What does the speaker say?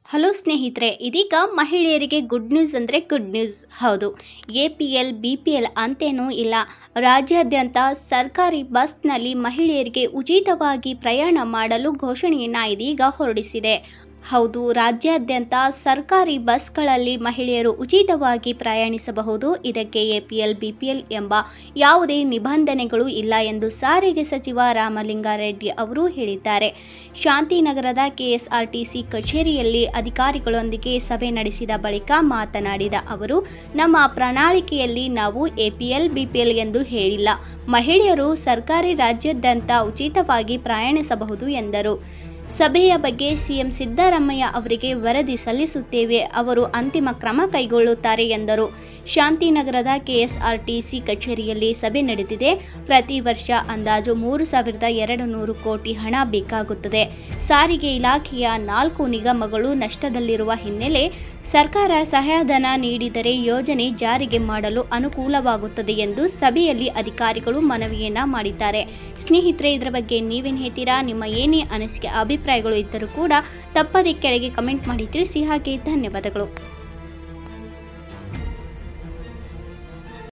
hello ಸ್ನೇಹಿತರೆ ಇದೀಗ ಮಹಿಳೆಯರಿಗೆ ಗುಡ್ ನ್ಯೂಸ್ ಅಂದರೆ ಗುಡ್ ನ್ಯೂಸ್ ಹೌದು A P L B P L ಅಂತೇನೂ ಇಲ್ಲ ರಾಜ್ಯಾದ್ಯಂತ ಸರ್ಕಾರಿ ಬಸ್ನಲ್ಲಿ ಮಹಿಳೆಯರಿಗೆ ಉಚಿತವಾಗಿ ಪ್ರಯಾಣ ಮಾಡಲು ಘೋಷಣೆಯನ್ನು ಇದೀಗ ಹೊರಡಿಸಿದೆ ಹೌದು ರಾಜ್ಯಾದ್ಯಂತ ಸರ್ಕಾರಿ ಬಸ್ಗಳಲ್ಲಿ ಮಹಿಳೆಯರು ಉಚಿತವಾಗಿ ಪ್ರಯಾಣಿಸಬಹುದು ಇದಕ್ಕೆ A P L B P L ಎಂಬ ಯಾವುದೇ ನಿಬಂಧನೆಗಳು ಇಲ್ಲ ಎಂದು ಸಾರಿಗೆ ಸಚಿವ ರಾಮಲಿಂಗಾರೆಡ್ಡಿ ಅವರು ಹೇಳಿದ್ದಾರೆ ಶಾಂತಿನಗರದ ಕೆಎಸ್ಆರ್ಟಿಸಿ ಕಚೇರಿಯಲ್ಲಿ ಅಧಿಕಾರಿಗಳೊಂದಿಗೆ ಸಭೆ ನಡೆಸಿದ ಬಳಿಕ ಮಾತನಾಡಿದ ಅವರು ನಮ್ಮ ಪ್ರಣಾಳಿಕೆಯಲ್ಲಿ ನಾವು ಎಪಿಎಲ್ ಬಿಪಿಎಲ್ ಎಂದು ಹೇಳಿಲ್ಲ ಮಹಿಳೆಯರು ಸರ್ಕಾರಿ ರಾಜ್ಯಾದ್ಯಂತ ಉಚಿತವಾಗಿ ಪ್ರಯಾಣಿಸಬಹುದು ಎಂದರು ಸಭೆಯ ಬಗ್ಗೆ ಸಿಎಂ ಸಿದ್ದರಾಮಯ್ಯ ಅವರಿಗೆ ವರದಿ ಸಲ್ಲಿಸುತ್ತೇವೆ ಅವರು ಅಂತಿಮ ಕ್ರಮ ಕೈಗೊಳ್ಳುತ್ತಾರೆ ಎಂದರು ಶಾಂತಿನಗರದ ಕೆಎಸ್ಆರ್ಟಿಸಿ ಕಚೇರಿಯಲ್ಲಿ ಸಭೆ ನಡೆದಿದೆ ಪ್ರತಿ ವರ್ಷ ಅಂದಾಜು ಮೂರು ಸಾವಿರದ ಎರಡು ನೂರು ಕೋಟಿ ಹಣ ಬೇಕಾಗುತ್ತದೆ ಸಾರಿಗೆ ಇಲಾಖೆಯ ನಾಲ್ಕು ನಿಗಮಗಳು ನಷ್ಟದಲ್ಲಿರುವ ಹಿನ್ನೆಲೆ ಸರ್ಕಾರ ಸಹಾಯಧನ ನೀಡಿದರೆ ಯೋಜನೆ ಜಾರಿಗೆ ಮಾಡಲು ಅನುಕೂಲವಾಗುತ್ತದೆ ಎಂದು ಸಭೆಯಲ್ಲಿ ಅಧಿಕಾರಿಗಳು ಮನವಿಯನ್ನ ಮಾಡಿದ್ದಾರೆ ಸ್ನೇಹಿತರೆ ಇದರ ಬಗ್ಗೆ ನೀವೇನು ಹೇಳ್ತೀರಾ ನಿಮ್ಮ ಏನೇ ಅನಿಸಿಕೆ ಅಭಿಪ್ರಾಯಗಳು ಇದ್ದರೂ ಕೂಡ ತಪ್ಪದೆ ಕೆಳಗೆ ಕಮೆಂಟ್ ಮಾಡಿ ತಿಳಿಸಿ ಹಾಗೆ ಧನ್ಯವಾದಗಳು